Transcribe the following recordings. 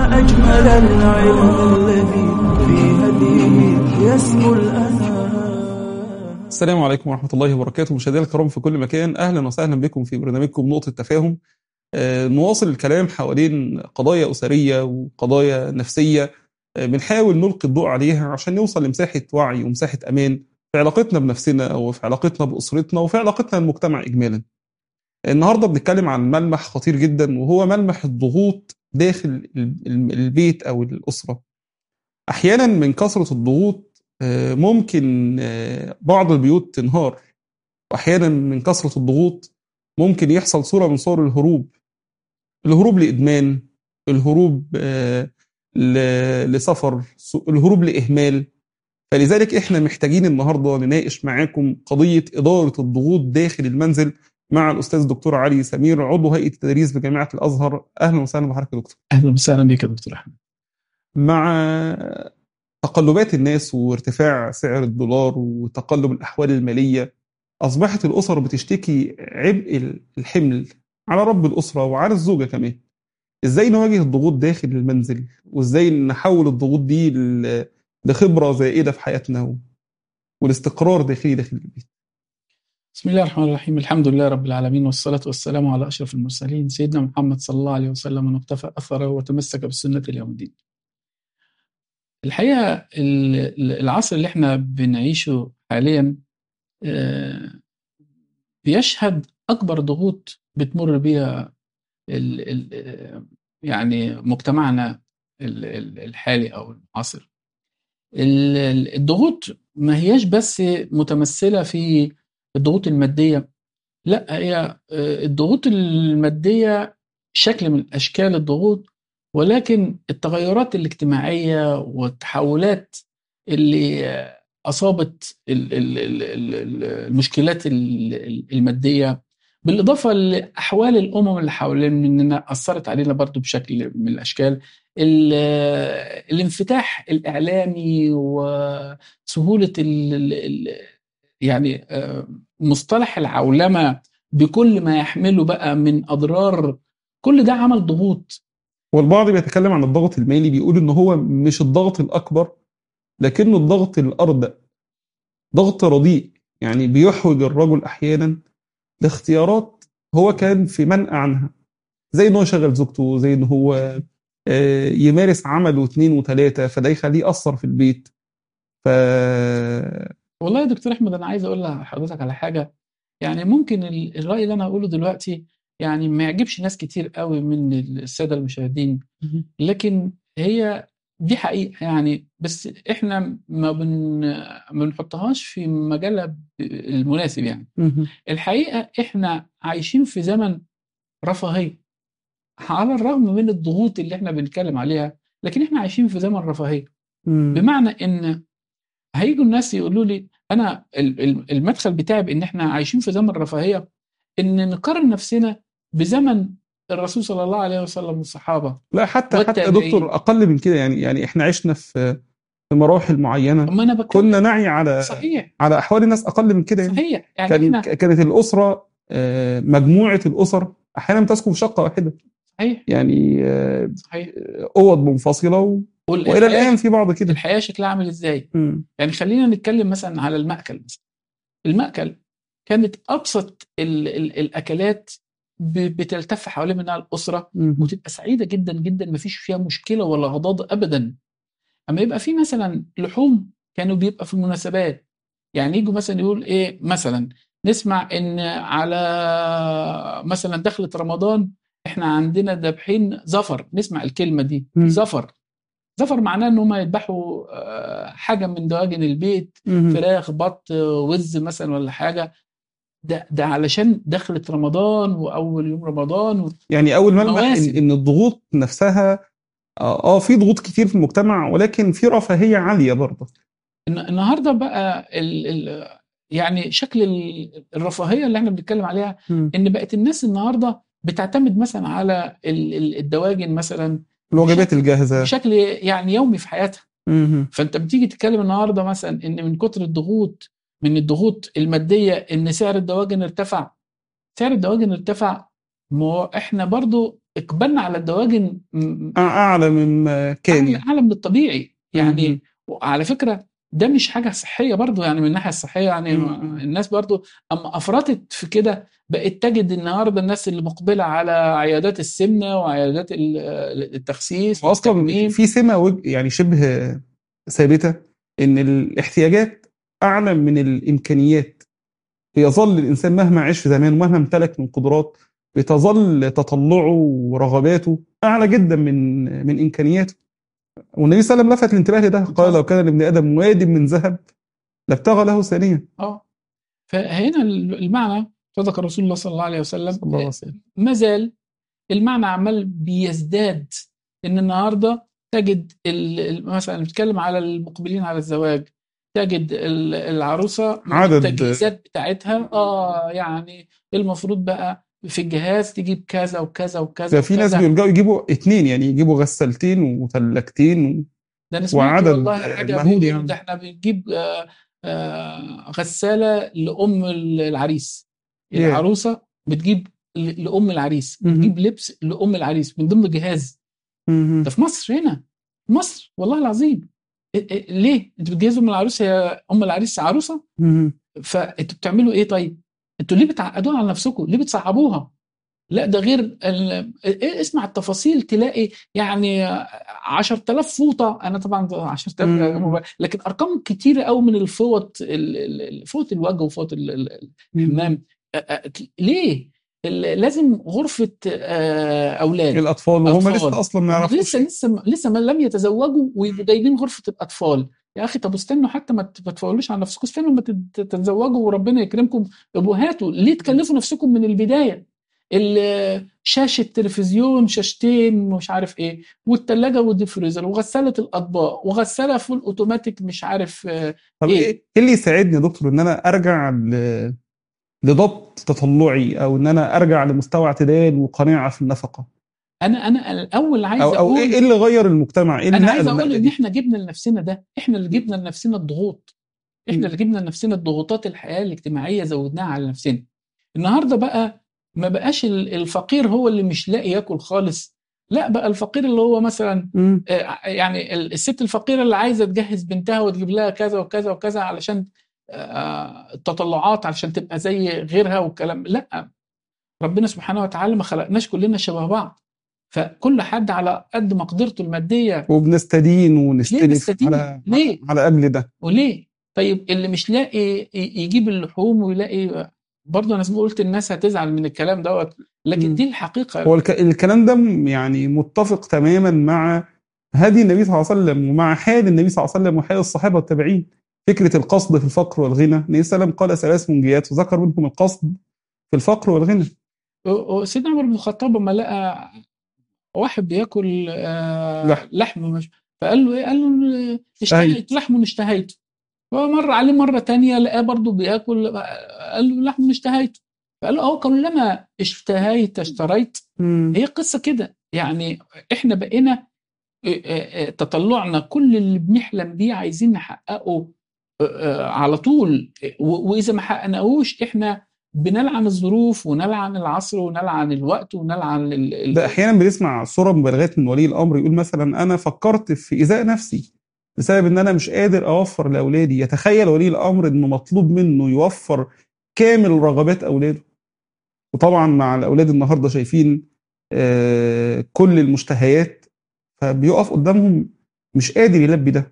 ما أجمل العلم الذي في هديه يسمو الأنام السلام عليكم ورحمة الله وبركاته مشاهدينا الكرام في كل مكان أهلا وسهلا بكم في برنامجكم نقطة تفاهم آه، نواصل الكلام حوالين قضايا أسرية وقضايا نفسية آه، بنحاول نلقي الضوء عليها عشان نوصل لمساحة وعي ومساحة أمان في علاقتنا بنفسنا وفي علاقتنا بأسرتنا وفي علاقتنا بالمجتمع إجمالا النهاردة بنتكلم عن ملمح خطير جدا وهو ملمح الضغوط داخل ال- ال- البيت أو الأسرة أحيانا من كثرة الضغوط آه، ممكن آه، بعض البيوت تنهار واحيانا من كثره الضغوط ممكن يحصل صوره من صور الهروب الهروب لادمان الهروب آه، ل- لسفر الهروب لاهمال فلذلك احنا محتاجين النهارده نناقش معاكم قضيه اداره الضغوط داخل المنزل مع الاستاذ الدكتور علي سمير عضو هيئه التدريس بجامعه الازهر اهلا وسهلا بحضرتك يا دكتور اهلا وسهلا بك يا دكتور احمد مع تقلبات الناس وارتفاع سعر الدولار وتقلب الأحوال المالية أصبحت الأسر بتشتكي عبء الحمل على رب الأسرة وعلى الزوجة كمان إزاي نواجه الضغوط داخل المنزل وإزاي نحول الضغوط دي ل- لخبرة زائدة في حياتنا و- والاستقرار داخلي داخل البيت بسم الله الرحمن الرحيم الحمد لله رب العالمين والصلاة والسلام على أشرف المرسلين سيدنا محمد صلى الله عليه وسلم من اقتفى أثره وتمسك بسنة اليوم الدين الحقيقة ال- ال- العصر اللي احنا بنعيشه حاليا آه، بيشهد أكبر ضغوط بتمر بيها ال- ال- آه، يعني مجتمعنا ال- ال- الحالي أو المعاصر ال- ال- الضغوط ما هياش بس متمثلة في الضغوط المادية لا هي آه، الضغوط المادية شكل من أشكال الضغوط ولكن التغيرات الاجتماعية والتحولات اللي آه، أصابت ال- ال- ال- ال- ال- المشكلات ال- ال- المادية بالإضافة لأحوال الأمم اللي حوالين مننا أثرت علينا برضو بشكل من الأشكال ال- آه، الانفتاح الإعلامي وسهولة ال- ال- ال- يعني آه، مصطلح العولمة بكل ما يحمله بقى من أضرار كل ده عمل ضغوط والبعض بيتكلم عن الضغط المالي بيقول إن هو مش الضغط الأكبر لكنه الضغط الأردأ ضغط رديء يعني بيحوج الرجل أحيانا لاختيارات هو كان في منأى عنها زي ان هو يشغل زوجته زي ان هو آه، يمارس عمل واثنين وثلاثة فده يخليه يأثر في البيت ف والله يا دكتور أحمد أنا عايز أقول لحضرتك على حاجة يعني ممكن ال- الرأي اللي أنا هقوله دلوقتي يعني ما يعجبش ناس كتير قوي من السادة المشاهدين لكن هي دي حقيقة يعني بس احنا ما بن ما بنحطهاش في مجالها المناسب يعني الحقيقة احنا عايشين في زمن رفاهية على الرغم من الضغوط اللي احنا بنتكلم عليها لكن احنا عايشين في زمن رفاهية بمعنى ان هيجوا الناس يقولوا لي انا ال- ال- المدخل بتاعي بان احنا عايشين في زمن رفاهية ان نقارن نفسنا بزمن الرسول صلى الله عليه وسلم والصحابة لا حتى حتى يا والتابعين. دكتور أقل من كده يعني يعني احنا عشنا في في مراحل معينة اما انا بتكلم كنا نعي على صحيح على أحوال الناس أقل من كده يعني صحيح يعني كان احنا كانت الأسرة آه، مجموعة الأسر أحيانا تسكن في شقة واحدة صحيح يعني آه، صحيح أوض منفصلة و... وال- وإلى الحياة- الآن في بعض كده الحياه شكلها عامل ازاي مم. يعني خلينا نتكلم مثلا على المأكل مثلا المأكل كانت ابسط ال ال الاكلات ب- بتلتف حوالين منها الاسره مم. وتبقى سعيده جدا جدا مفيش فيها مشكله ولا غضاضه ابدا اما يبقى في مثلا لحوم كانوا بيبقى في المناسبات يعني يجوا مثلا يقول ايه مثلا نسمع ان على مثلا دخلة رمضان احنا عندنا ذابحين زفر نسمع الكلمه دي مم. زفر زفر معناه ان هم يذبحوا آه، حاجه من دواجن البيت مم. فراخ بط وز مثلا ولا حاجه ده ده علشان دخلت رمضان واول يوم رمضان و... يعني اول ملمح مواسم. ان, إن الضغوط نفسها اه آه، في ضغوط كتير في المجتمع ولكن في رفاهيه عاليه برضه الن- النهارده بقى ال... ال... يعني شكل ال- الرفاهيه اللي احنا بنتكلم عليها ان بقت الناس النهارده بتعتمد مثلا على ال- ال- الدواجن مثلا الوجبات بشكل- الجاهزه بشكل يعني يومي في حياتها مهم. فانت بتيجي تتكلم النهارده مثلا ان من كتر الضغوط من الضغوط الماديه ان سعر الدواجن ارتفع سعر الدواجن ارتفع ما هو احنا برضو اقبالنا على الدواجن م- اعلى مما كان اعلى يعني أعلى من الطبيعي يعني مم. وعلى فكره ده مش حاجه صحيه برضو يعني من الناحيه الصحيه يعني مم. الناس برضو اما افرطت في كده بقت تجد النهارده الناس اللي مقبله على عيادات السمنه وعيادات ال- التخسيس واصلا والتكميم في سمه وج- يعني شبه ثابته ان الاحتياجات اعلى من الامكانيات يظل الانسان مهما عاش في زمان ومهما امتلك من قدرات بتظل تطلعه ورغباته اعلى جدا من من امكانياته والنبي صلى الله عليه وسلم لفت الانتباه لده قال لو كان لابن ادم واد من ذهب لابتغى له ثانيا اه فهنا المعنى صدق رسول الله صلى الله عليه وسلم صلى الله عليه وسلم ما زال المعنى عمال بيزداد ان النهارده تجد ال- ال- مثلا بتتكلم على المقبلين على الزواج تجد ال- العروسه من عدد- التجهيزات بتاعتها اه يعني المفروض بقى في الجهاز تجيب كذا وكذا وكذا ده في ناس وكذا. بيلجأوا يجيبوا اتنين يعني يجيبوا غسالتين وثلاجتين و... ده انا سمعت وعدد والله حاجه مهول بيقولوا يعني. ده احنا بنجيب آه، آه، غساله لام العريس ياه. العروسه بتجيب ل- لام العريس مهم. بتجيب لبس لام العريس من ضمن جهاز مهم. ده في مصر هنا في مصر والله العظيم إيه- إيه- ليه انتوا بتجهزوا ام العروس هي ام العريس عروسه مهم. فانتوا بتعملوا ايه طيب انتوا ليه بتعقدوها على نفسكم ليه بتصعبوها لا ده غير ال- إيه اسمع التفاصيل تلاقي يعني 10000 فوطه انا طبعا 10000 مم. لكن ارقام كتيره قوي من الفوط ال- ال- ال- فوط الوجه وفوط ال- ال- الحمام أ- أ- ليه ال- لازم غرفه آه، اولاد الاطفال وهم أطفال. لسه اصلا ما يعرفوش لسه لسه لسه ما لم يتزوجوا ويبقوا جايبين غرفه الاطفال يا اخي طب استنوا حتى ما ت- ما تفولوش على نفسكم استنوا ما تت- تتزوجوا وربنا يكرمكم ابقوا هاتوا ليه تكلفوا نفسكم من البدايه ال- شاشه تلفزيون شاشتين مش عارف ايه والثلاجه والديفريزر وغساله الاطباق وغساله فول اوتوماتيك مش عارف آه، طب إيه؟ ايه إيه اللي يساعدني يا دكتور ان انا ارجع ل... لضبط تطلعي او ان انا ارجع لمستوى اعتدال وقناعه في النفقه انا انا الاول عايز او او اقول ايه إيه اللي غير المجتمع ايه اللي انا نقل عايز اقول النقلة ان دي؟ احنا جبنا لنفسنا ده احنا اللي جبنا لنفسنا الضغوط احنا مم. اللي جبنا لنفسنا الضغوطات الحياه الاجتماعيه زودناها على نفسنا النهارده بقى ما بقاش ال- الفقير هو اللي مش لاقي ياكل خالص لا بقى الفقير اللي هو مثلا مم. آه، يعني ال- الست الفقيره اللي عايزه تجهز بنتها وتجيب لها كذا وكذا وكذا علشان آه، التطلعات علشان تبقى زي غيرها والكلام لا ربنا سبحانه وتعالى ما خلقناش كلنا شبه بعض فكل حد على قد مقدرته الماديه وبنستدين ليه ونستلف نستدين؟ على ليه؟ على اجل ده وليه؟ طيب اللي مش لاقي ي- يجيب اللحوم ويلاقي برضه انا زي ما قلت الناس هتزعل من الكلام دوت لكن مم. دي الحقيقه هو الك... الكلام ده م- يعني متفق تماما مع هدي النبي صلى الله عليه وسلم ومع حال النبي صلى الله عليه وسلم وحال الصحابه والتابعين فكره القصد في الفقر والغنى النبي صلى الله عليه وسلم قال ثلاث منجيات وذكر منهم القصد في الفقر والغنى و- و- سيدنا عمر بن الخطاب لما لقى واحد بياكل آه، لحم. لحم مش فقال له ايه؟ قال له اشتهيت. اشتهيت لحم اشتهيت فمر عليه مره تانية لقاه برضه بياكل قال له لحم اشتهيت فقال له اه كلما اشتهيت اشتريت مم. هي قصه كده يعني احنا بقينا آه، آه، آه، تطلعنا كل اللي بنحلم بيه عايزين نحققه آه، آه، على طول و- واذا ما حققناهوش احنا بنلعن الظروف ونلعن العصر ونلعن الوقت ونلعن ال- ال- ده احيانا بنسمع صوره مبالغات من ولي الامر يقول مثلا انا فكرت في ايذاء نفسي بسبب ان انا مش قادر اوفر لاولادي يتخيل ولي الامر انه مطلوب منه يوفر كامل رغبات اولاده وطبعا مع الاولاد النهارده شايفين آه، كل المشتهيات فبيقف قدامهم مش قادر يلبي ده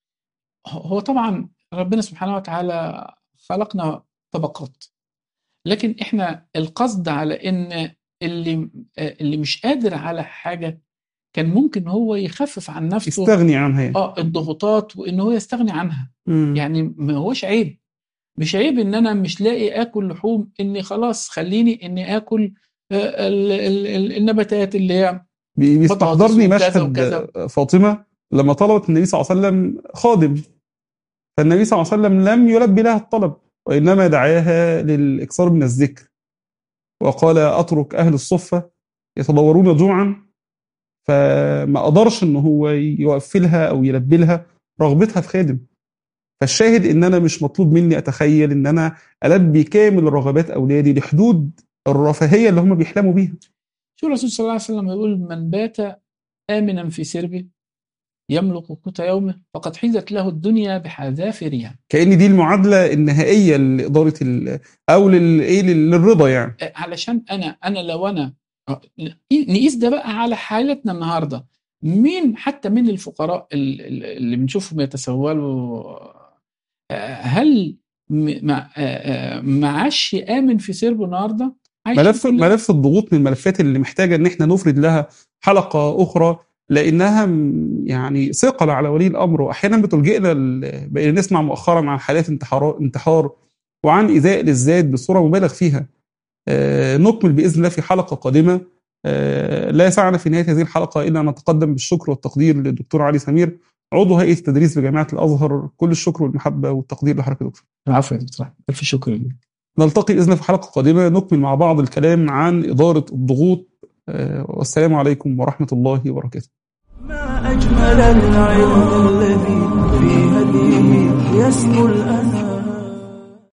هو طبعا ربنا سبحانه وتعالى خلقنا طبقات لكن احنا القصد على ان اللي اللي مش قادر على حاجه كان ممكن هو يخفف عن نفسه يستغني عنها يعني. اه الضغوطات وان هو يستغني عنها مم. يعني ما هوش عيب مش عيب ان انا مش لاقي اكل لحوم اني خلاص خليني اني اكل آه، ال- ال- ال- النباتات اللي هي بي- بيستحضرني وكذا مشهد وكذا. فاطمه لما طلبت النبي صلى الله عليه وسلم خادم فالنبي صلى الله عليه وسلم لم يلبي لها الطلب وانما دعاها للاكثار من الذكر وقال اترك اهل الصفه يتضورون جوعا فما قدرش ان هو يوفلها او يلبي لها رغبتها في خادم فالشاهد ان انا مش مطلوب مني اتخيل ان انا البي كامل رغبات اولادي لحدود الرفاهيه اللي هم بيحلموا بيها شو الرسول صلى الله عليه وسلم يقول من بات آمنا في سربه يملك قوت يومه فقد حيزت له الدنيا بحذافيرها كأن دي المعادلة النهائية لإدارة ال- أو لل- إيه للرضا يعني آه، علشان انا انا لو انا آه، نقيس ده بقى على حالتنا النهارده مين حتى من الفقراء ال- ال- اللي بنشوفهم يتسولوا آه، هل م- مع- آه، آه، معاش آمن في سربه النهارده؟ عايشين ملف كل- ملف الضغوط من الملفات اللي محتاجة إن إحنا نفرد لها حلقة أخرى لأنها م- يعني ثقل على ولي الأمر وأحيانا بتلجئنا ل- بقينا نسمع مؤخرا عن حالات انتحار انتحار وعن إيذاء للذات بصورة مبالغ فيها آه، نكمل بإذن الله في حلقة قادمة آه، لا يسعنا في نهاية هذه الحلقة إلا أن نتقدم بالشكر والتقدير للدكتور علي سمير عضو هيئة التدريس بجامعة الأزهر كل الشكر والمحبة والتقدير لحضرتك يا دكتور العفو يا دكتور أحمد. الف شكر لك نلتقي بإذن الله في حلقة قادمة نكمل مع بعض الكلام عن إدارة الضغوط آه، والسلام عليكم ورحمة الله وبركاته ما أجمل العلم الذي في هديه يسمو الأنام